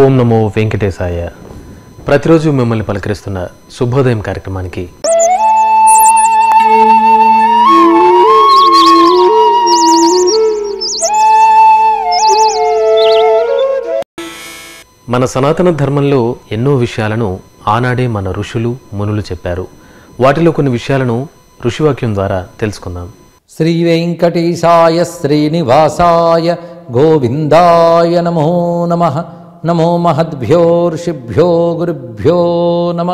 ఓం నమో వెంకటేశాయ ప్రతిరోజు మిమ్మల్ని పలకరిస్తున్న శుభోదయం కార్యక్రమానికి మన సనాతన ధర్మంలో ఎన్నో విషయాలను ఆనాడే మన ఋషులు మునులు చెప్పారు వాటిలో కొన్ని విషయాలను ఋషివాక్యం ద్వారా తెలుసుకుందాం శ్రీ వెంకటేశాయ శ్రీనివాసాయ గోవిందాయ నమో నమ నమో మహద్భ్యో ఋషిభ్యో గురుభ్యో నమ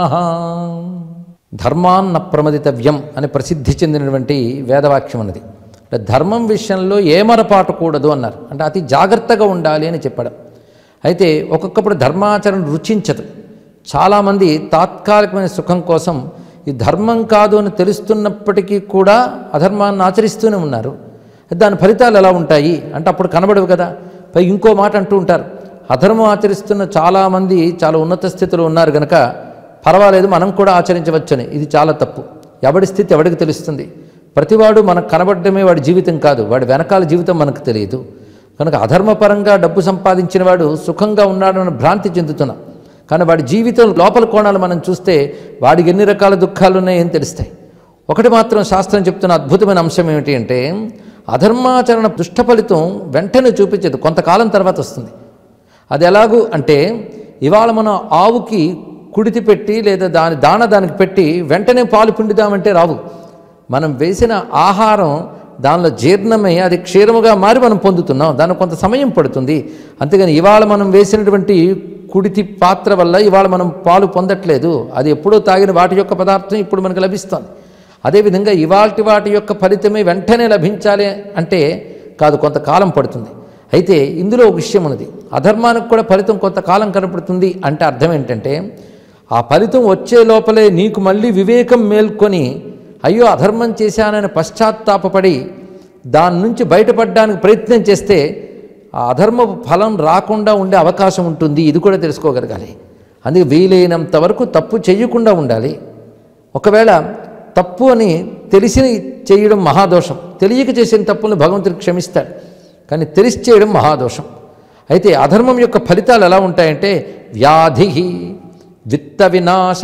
ధర్మాన్న ప్రమదితవ్యం అని ప్రసిద్ధి చెందినటువంటి వేదవాక్యం ఉన్నది అంటే ధర్మం విషయంలో ఏమరపాటు కూడదు అన్నారు అంటే అతి జాగ్రత్తగా ఉండాలి అని చెప్పడం అయితే ఒక్కొక్కప్పుడు ధర్మాచరణ రుచించదు చాలామంది తాత్కాలికమైన సుఖం కోసం ఈ ధర్మం కాదు అని తెలుస్తున్నప్పటికీ కూడా అధర్మాన్ని ఆచరిస్తూనే ఉన్నారు దాని ఫలితాలు ఎలా ఉంటాయి అంటే అప్పుడు కనబడవు కదా పై ఇంకో మాట అంటూ ఉంటారు అధర్మం ఆచరిస్తున్న చాలామంది చాలా ఉన్నత స్థితిలో ఉన్నారు కనుక పర్వాలేదు మనం కూడా ఆచరించవచ్చని ఇది చాలా తప్పు ఎవడి స్థితి ఎవడికి తెలుస్తుంది ప్రతివాడు మనకు కనబడటమే వాడి జీవితం కాదు వాడి వెనకాల జీవితం మనకు తెలియదు కనుక అధర్మపరంగా డబ్బు సంపాదించిన వాడు సుఖంగా ఉన్నాడని భ్రాంతి చెందుతున్నాం కానీ వాడి జీవితం లోపల కోణాలు మనం చూస్తే వాడికి ఎన్ని రకాల దుఃఖాలు ఉన్నాయని తెలుస్తాయి ఒకటి మాత్రం శాస్త్రం చెప్తున్న అద్భుతమైన అంశం ఏమిటి అంటే అధర్మాచరణ దుష్ట ఫలితం వెంటనే చూపించదు కొంతకాలం తర్వాత వస్తుంది అది ఎలాగూ అంటే ఇవాళ మనం ఆవుకి కుడితి పెట్టి లేదా దాని దాన దానికి పెట్టి వెంటనే పాలు పిండుదామంటే రావు మనం వేసిన ఆహారం దానిలో జీర్ణమై అది క్షీరముగా మారి మనం పొందుతున్నాం దానికి కొంత సమయం పడుతుంది అంతేగాని ఇవాళ మనం వేసినటువంటి కుడితి పాత్ర వల్ల ఇవాళ మనం పాలు పొందట్లేదు అది ఎప్పుడో తాగిన వాటి యొక్క పదార్థం ఇప్పుడు మనకు లభిస్తుంది అదేవిధంగా ఇవాల్టి వాటి యొక్క ఫలితమే వెంటనే లభించాలి అంటే కాదు కొంతకాలం పడుతుంది అయితే ఇందులో ఒక విషయం ఉన్నది అధర్మానికి కూడా ఫలితం కొంతకాలం కనపడుతుంది అంటే అర్థం ఏంటంటే ఆ ఫలితం వచ్చే లోపలే నీకు మళ్ళీ వివేకం మేల్కొని అయ్యో అధర్మం చేశానని పశ్చాత్తాపపడి దాని నుంచి బయటపడడానికి ప్రయత్నం చేస్తే ఆ అధర్మపు ఫలం రాకుండా ఉండే అవకాశం ఉంటుంది ఇది కూడా తెలుసుకోగలగాలి అందుకే వీలైనంత వరకు తప్పు చేయకుండా ఉండాలి ఒకవేళ తప్పు అని తెలిసి చేయడం మహాదోషం తెలియక చేసిన తప్పులను భగవంతుడు క్షమిస్తాడు కానీ తెలిసి చేయడం మహాదోషం అయితే అధర్మం యొక్క ఫలితాలు ఎలా ఉంటాయంటే వ్యాధి విత్త వినాశ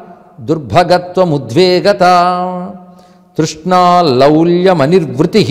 దుర్భగత్వముద్వేగత తృష్ణా లౌల్యమనిర్వృతి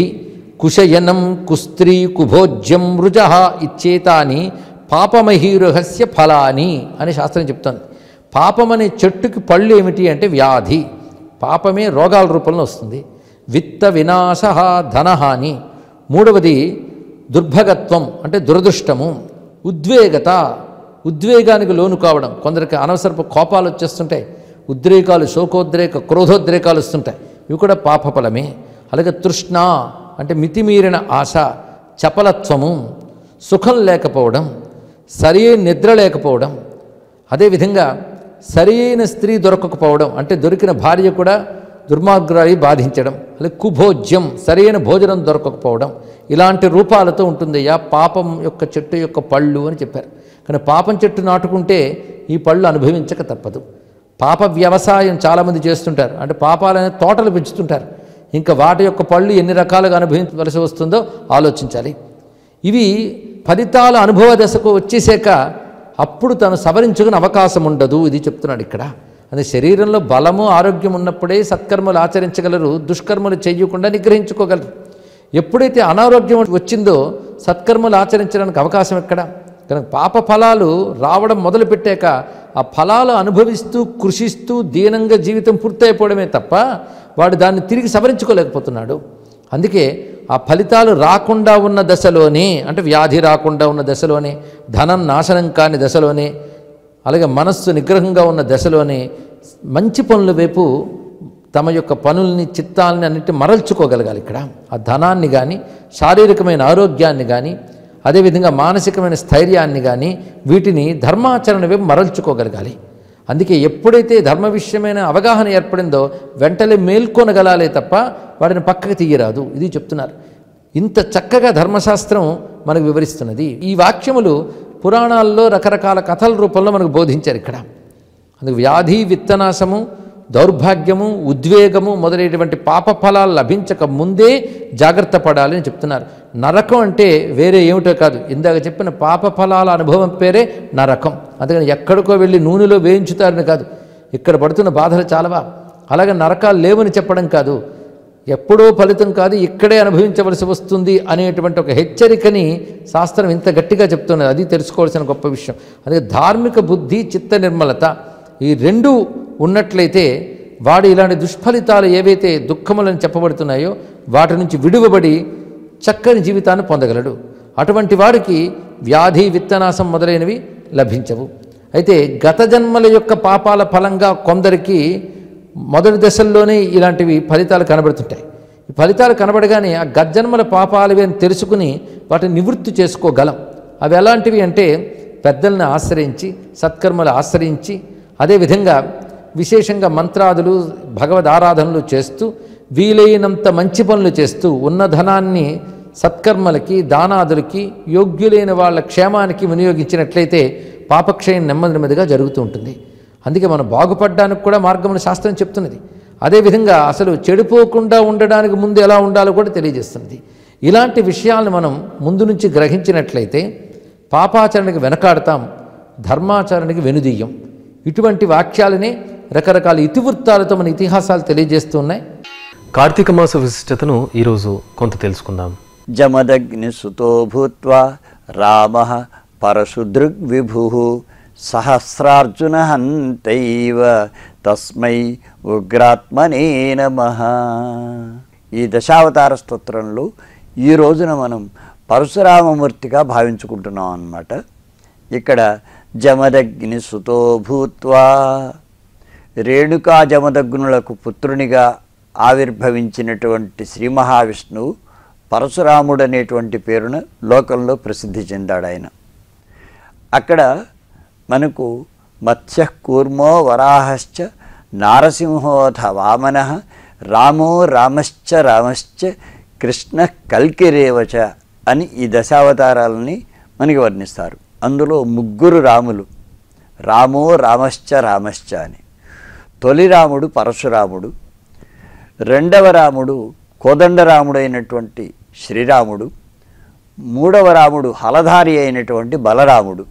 కుశయనం కుస్త్రీ కుభోజ్యం మృజ ఇచ్చేతాని పాపమహీరుహస్య ఫలాని అని శాస్త్రం చెప్తోంది పాపం అనే చెట్టుకి పళ్ళు ఏమిటి అంటే వ్యాధి పాపమే రోగాల రూపంలో వస్తుంది విత్త వినాశ ధనహాని మూడవది దుర్భగత్వం అంటే దురదృష్టము ఉద్వేగత ఉద్వేగానికి లోను కావడం కొందరికి అనవసరపు కోపాలు వచ్చేస్తుంటాయి ఉద్రేకాలు శోకోద్రేక క్రోధోద్రేకాలు వస్తుంటాయి ఇవి కూడా పాపఫలమే అలాగే తృష్ణ అంటే మితిమీరిన ఆశ చపలత్వము సుఖం లేకపోవడం సరి నిద్ర లేకపోవడం అదేవిధంగా సరి అయిన స్త్రీ దొరకకపోవడం అంటే దొరికిన భార్య కూడా దుర్మార్గురాయి బాధించడం అలాగే కుభోజ్యం సరైన భోజనం దొరకకపోవడం ఇలాంటి రూపాలతో ఉంటుందయ్యా పాపం యొక్క చెట్టు యొక్క పళ్ళు అని చెప్పారు కానీ పాపం చెట్టు నాటుకుంటే ఈ పళ్ళు అనుభవించక తప్పదు పాప వ్యవసాయం చాలామంది చేస్తుంటారు అంటే పాపాలనే తోటలు పెంచుతుంటారు ఇంకా వాటి యొక్క పళ్ళు ఎన్ని రకాలుగా అనుభవించవలసి వస్తుందో ఆలోచించాలి ఇవి ఫలితాల అనుభవ దశకు వచ్చేసాక అప్పుడు తను సవరించుకునే అవకాశం ఉండదు ఇది చెప్తున్నాడు ఇక్కడ అదే శరీరంలో బలము ఆరోగ్యం ఉన్నప్పుడే సత్కర్మలు ఆచరించగలరు దుష్కర్మలు చేయకుండా నిగ్రహించుకోగలరు ఎప్పుడైతే అనారోగ్యం వచ్చిందో సత్కర్మలు ఆచరించడానికి అవకాశం ఎక్కడ కనుక పాప ఫలాలు రావడం మొదలుపెట్టాక ఆ ఫలాలు అనుభవిస్తూ కృషిస్తూ దీనంగా జీవితం పూర్తయిపోవడమే తప్ప వాడు దాన్ని తిరిగి సవరించుకోలేకపోతున్నాడు అందుకే ఆ ఫలితాలు రాకుండా ఉన్న దశలోనే అంటే వ్యాధి రాకుండా ఉన్న దశలోనే ధనం నాశనం కాని దశలోనే అలాగే మనస్సు నిగ్రహంగా ఉన్న దశలోనే మంచి పనుల వైపు తమ యొక్క పనుల్ని చిత్తాలని అన్నిటి మరల్చుకోగలగాలి ఇక్కడ ఆ ధనాన్ని కానీ శారీరకమైన ఆరోగ్యాన్ని కానీ అదేవిధంగా మానసికమైన స్థైర్యాన్ని కానీ వీటిని ధర్మాచరణ వైపు మరల్చుకోగలగాలి అందుకే ఎప్పుడైతే ధర్మ విషయమైన అవగాహన ఏర్పడిందో వెంటనే మేల్కొనగలాలే తప్ప వాటిని పక్కకు తీయరాదు ఇది చెప్తున్నారు ఇంత చక్కగా ధర్మశాస్త్రం మనకు వివరిస్తున్నది ఈ వాక్యములు పురాణాల్లో రకరకాల కథల రూపంలో మనకు బోధించారు ఇక్కడ అందుకు వ్యాధి విత్తనాశము దౌర్భాగ్యము ఉద్వేగము మొదలైనటువంటి పాప ఫలాలు లభించక ముందే జాగ్రత్త పడాలి అని చెప్తున్నారు నరకం అంటే వేరే ఏమిటో కాదు ఇందాక చెప్పిన పాప ఫలాల అనుభవం పేరే నరకం అందుకని ఎక్కడికో వెళ్ళి నూనెలో వేయించుతారని కాదు ఇక్కడ పడుతున్న బాధలు చాలవా అలాగే నరకాలు లేవని చెప్పడం కాదు ఎప్పుడో ఫలితం కాదు ఇక్కడే అనుభవించవలసి వస్తుంది అనేటువంటి ఒక హెచ్చరికని శాస్త్రం ఇంత గట్టిగా చెప్తున్నది అది తెలుసుకోవాల్సిన గొప్ప విషయం అదే ధార్మిక బుద్ధి చిత్త నిర్మలత ఈ రెండు ఉన్నట్లయితే వాడు ఇలాంటి దుష్ఫలితాలు ఏవైతే దుఃఖములని చెప్పబడుతున్నాయో వాటి నుంచి విడువబడి చక్కని జీవితాన్ని పొందగలడు అటువంటి వాడికి వ్యాధి విత్తనాశం మొదలైనవి లభించవు అయితే గత జన్మల యొక్క పాపాల ఫలంగా కొందరికి మొదటి దశల్లోనే ఇలాంటివి ఫలితాలు కనబడుతుంటాయి ఈ ఫలితాలు కనబడగానే ఆ గజ్జన్మల పాపాలవి అని తెలుసుకుని వాటిని నివృత్తి చేసుకోగలం అవి ఎలాంటివి అంటే పెద్దల్ని ఆశ్రయించి సత్కర్మలు ఆశ్రయించి అదేవిధంగా విశేషంగా మంత్రాదులు భగవద్ ఆరాధనలు చేస్తూ వీలైనంత మంచి పనులు చేస్తూ ఉన్న ధనాన్ని సత్కర్మలకి దానాదులకి యోగ్యులైన వాళ్ళ క్షేమానికి వినియోగించినట్లయితే పాపక్షయం నెమ్మది నెమ్మదిగా జరుగుతూ ఉంటుంది అందుకే మనం బాగుపడడానికి కూడా మార్గమును శాస్త్రం చెప్తున్నది అదేవిధంగా అసలు చెడిపోకుండా ఉండడానికి ముందు ఎలా ఉండాలో కూడా తెలియజేస్తున్నది ఇలాంటి విషయాలను మనం ముందు నుంచి గ్రహించినట్లయితే పాపాచరణకి వెనకాడతాం ధర్మాచరణకి వెనుదీయం ఇటువంటి వాక్యాలనే రకరకాల ఇతివృత్తాలతో మన ఇతిహాసాలు తెలియజేస్తూ ఉన్నాయి కార్తీక మాస విశిష్టతను ఈరోజు కొంత తెలుసుకుందాం జమదగ్నిసుతో భూత్వా రామ పరశుదృగ్విభు సహస్రార్జున హంతైవ తస్మై ఉగ్రాత్మనే నమ ఈ దశావతార స్తోత్రంలో ఈ రోజున మనం పరశురామమూర్తిగా భావించుకుంటున్నాం అన్నమాట ఇక్కడ జమదగ్నిసుతో భూత్వా రేణుకా జమదగ్నులకు పుత్రునిగా ఆవిర్భవించినటువంటి శ్రీ మహావిష్ణువు పరశురాముడు అనేటువంటి పేరున లోకంలో ప్రసిద్ధి చెందాడు ఆయన అక్కడ మనకు మత్స్య కూర్మో వరాహశ్చ నారసింహోథ వామన రామో రామశ్చ రామశ్చ కృష్ణ కల్కిరేవచ అని ఈ దశావతారాలని మనకి వర్ణిస్తారు అందులో ముగ్గురు రాములు రామో రామశ్చ రామశ్చ అని తొలి రాముడు పరశురాముడు రెండవ రాముడు కోదండరాముడు అయినటువంటి శ్రీరాముడు మూడవ రాముడు హలధారి అయినటువంటి బలరాముడు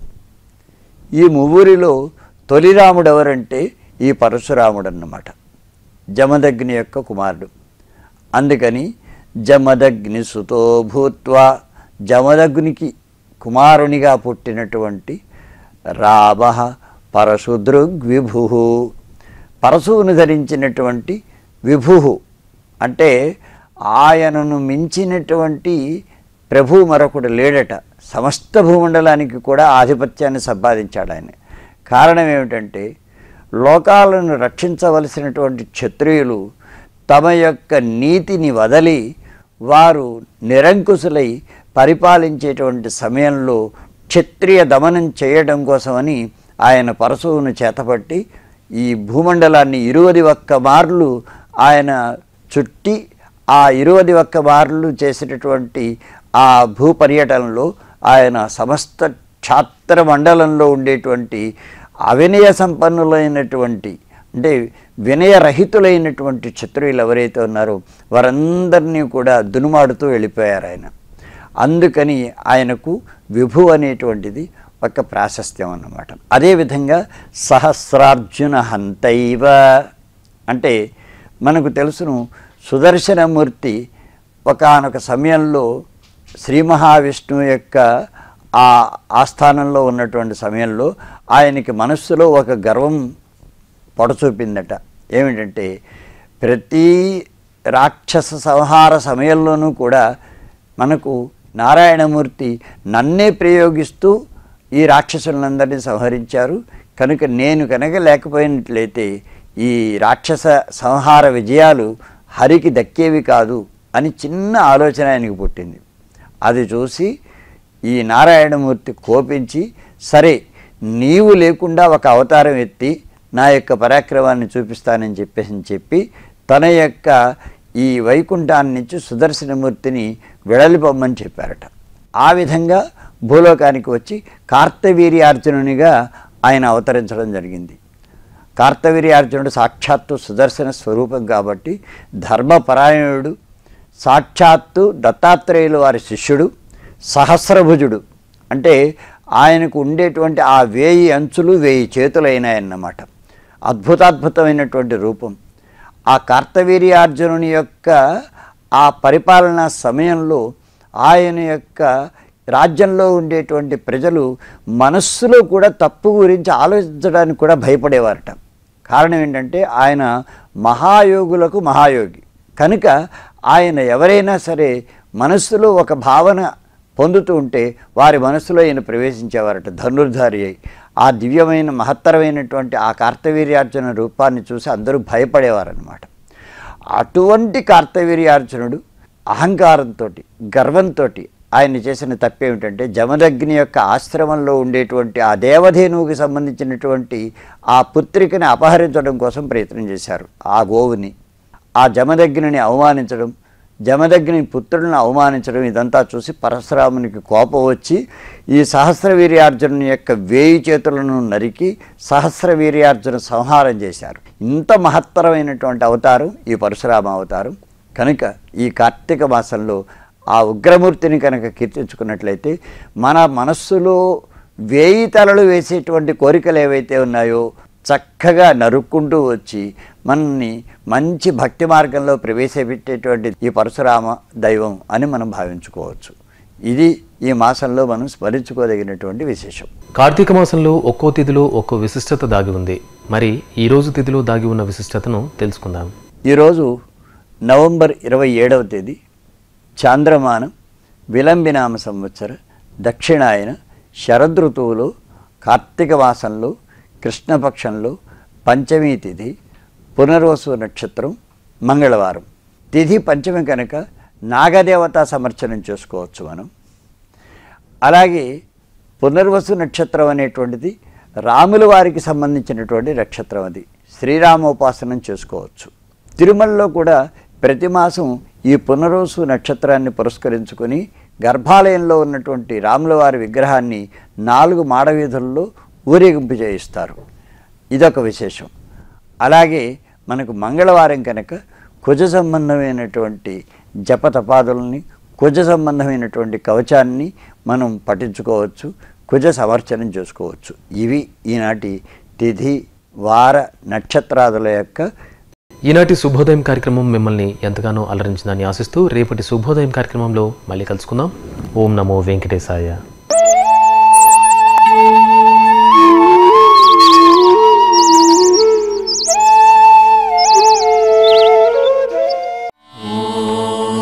ఈ ముగ్గురిలో తొలి రాముడు ఎవరంటే ఈ పరశురాముడు అన్నమాట జమదగ్ని యొక్క కుమారుడు అందుకని జమదగ్ని సుతో భూత్వా జమదగ్నికి కుమారునిగా పుట్టినటువంటి రామ పరశుదృగ్విభు పరశువును ధరించినటువంటి విభు అంటే ఆయనను మించినటువంటి ప్రభు మరొకడు లేడట సమస్త భూమండలానికి కూడా ఆధిపత్యాన్ని సంపాదించాడు ఆయన కారణం ఏమిటంటే లోకాలను రక్షించవలసినటువంటి క్షత్రియులు తమ యొక్క నీతిని వదలి వారు నిరంకుశులై పరిపాలించేటువంటి సమయంలో క్షత్రియ దమనం చేయడం కోసమని ఆయన పరశువును చేతపట్టి ఈ భూమండలాన్ని ఇరువది ఒక్క మార్లు ఆయన చుట్టి ఆ ఇరువది ఒక్క మార్లు చేసినటువంటి ఆ భూ పర్యటనలో ఆయన సమస్త క్షాత్ర మండలంలో ఉండేటువంటి అవినయ సంపన్నులైనటువంటి అంటే వినయరహితులైనటువంటి క్షత్రియులు ఎవరైతే ఉన్నారో వారందరినీ కూడా దునుమాడుతూ వెళ్ళిపోయారు ఆయన అందుకని ఆయనకు విభు అనేటువంటిది ఒక ప్రాశస్త్యం అన్నమాట అదేవిధంగా సహస్రార్జున హంతైవ అంటే మనకు తెలుసును సుదర్శనమూర్తి ఒకానొక సమయంలో శ్రీ మహావిష్ణువు యొక్క ఆ ఆస్థానంలో ఉన్నటువంటి సమయంలో ఆయనకి మనస్సులో ఒక గర్వం పొడచూపిందట ఏమిటంటే ప్రతి రాక్షస సంహార సమయంలోనూ కూడా మనకు నారాయణమూర్తి నన్నే ప్రయోగిస్తూ ఈ రాక్షసులందరినీ సంహరించారు కనుక నేను కనుక లేకపోయినట్లయితే ఈ రాక్షస సంహార విజయాలు హరికి దక్కేవి కాదు అని చిన్న ఆలోచన ఆయనకు పుట్టింది అది చూసి ఈ నారాయణమూర్తి కోపించి సరే నీవు లేకుండా ఒక అవతారం ఎత్తి నా యొక్క పరాక్రమాన్ని చూపిస్తానని చెప్పేసి చెప్పి తన యొక్క ఈ వైకుంఠాన్ని నుంచి సుదర్శనమూర్తిని వెడలిపోమ్మని చెప్పారట ఆ విధంగా భూలోకానికి వచ్చి కార్తవీర్యార్జునునిగా ఆయన అవతరించడం జరిగింది కార్తవీర్యార్జునుడు సాక్షాత్తు సుదర్శన స్వరూపం కాబట్టి ధర్మపరాయణుడు సాక్షాత్తు దత్తాత్రేయులు వారి శిష్యుడు సహస్రభుజుడు అంటే ఆయనకు ఉండేటువంటి ఆ వేయి అంచులు వేయి చేతులైనాయన్నమాట అద్భుతాద్భుతమైనటువంటి రూపం ఆ కార్తవీర్యార్జునుని యొక్క ఆ పరిపాలనా సమయంలో ఆయన యొక్క రాజ్యంలో ఉండేటువంటి ప్రజలు మనస్సులో కూడా తప్పు గురించి ఆలోచించడానికి కూడా భయపడేవారట కారణం ఏంటంటే ఆయన మహాయోగులకు మహాయోగి కనుక ఆయన ఎవరైనా సరే మనస్సులో ఒక భావన పొందుతూ ఉంటే వారి మనస్సులో ఈయన ప్రవేశించేవారట ధనుర్ధారి అయి ఆ దివ్యమైన మహత్తరమైనటువంటి ఆ కార్తవీర్యార్జున రూపాన్ని చూసి అందరూ భయపడేవారనమాట అటువంటి కార్తవీర్యార్జునుడు అహంకారంతో గర్వంతో ఆయన చేసిన తప్పేమిటంటే జమదగ్ని యొక్క ఆశ్రమంలో ఉండేటువంటి ఆ దేవధేనువుకి సంబంధించినటువంటి ఆ పుత్రికని అపహరించడం కోసం ప్రయత్నం చేశారు ఆ గోవుని ఆ జమదగ్నిని అవమానించడం జమదగ్ని పుత్రులను అవమానించడం ఇదంతా చూసి పరశురామునికి కోపం వచ్చి ఈ సహస్రవీర్యార్జునుని యొక్క వేయి చేతులను నరికి సహస్రవీర్యార్జున సంహారం చేశారు ఇంత మహత్తరమైనటువంటి అవతారం ఈ పరశురామ అవతారం కనుక ఈ కార్తీక మాసంలో ఆ ఉగ్రమూర్తిని కనుక కీర్తించుకున్నట్లయితే మన మనస్సులో వేయి తలలు వేసేటువంటి కోరికలు ఏవైతే ఉన్నాయో చక్కగా నరుక్కుంటూ వచ్చి మనల్ని మంచి భక్తి మార్గంలో ప్రవేశపెట్టేటువంటి ఈ పరశురామ దైవం అని మనం భావించుకోవచ్చు ఇది ఈ మాసంలో మనం స్మరించుకోదగినటువంటి విశేషం కార్తీక మాసంలో ఒక్కో తిథిలో ఒక్కో విశిష్టత దాగి ఉంది మరి ఈ రోజు తిథిలో దాగి ఉన్న విశిష్టతను తెలుసుకుందాం ఈరోజు నవంబర్ ఇరవై ఏడవ తేదీ చాంద్రమానం విలంబినామ సంవత్సర దక్షిణాయన శరదృతువులో కార్తీక మాసంలో కృష్ణపక్షంలో పంచమీ తిథి పునర్వసు నక్షత్రం మంగళవారం తిథి పంచమి కనుక నాగదేవతా సమర్చనం చేసుకోవచ్చు మనం అలాగే పునర్వసు నక్షత్రం అనేటువంటిది రాముల వారికి సంబంధించినటువంటి నక్షత్రం అది శ్రీరామోపాసనం చేసుకోవచ్చు తిరుమలలో కూడా ప్రతి మాసం ఈ పునర్వసు నక్షత్రాన్ని పురస్కరించుకొని గర్భాలయంలో ఉన్నటువంటి రాముల వారి విగ్రహాన్ని నాలుగు మాడవీధుల్లో ఊరేగింపు చేయిస్తారు ఇదొక విశేషం అలాగే మనకు మంగళవారం కనుక కుజ సంబంధమైనటువంటి జపతపాదులని కుజ సంబంధమైనటువంటి కవచాన్ని మనం పఠించుకోవచ్చు కుజ సమర్చనం చేసుకోవచ్చు ఇవి ఈనాటి తిథి వార నక్షత్రాదుల యొక్క ఈనాటి శుభోదయం కార్యక్రమం మిమ్మల్ని ఎంతగానో అలరించిందని ఆశిస్తూ రేపటి శుభోదయం కార్యక్రమంలో మళ్ళీ కలుసుకుందాం ఓం నమో వెంకటేశాయ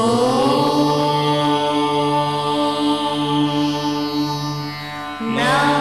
Now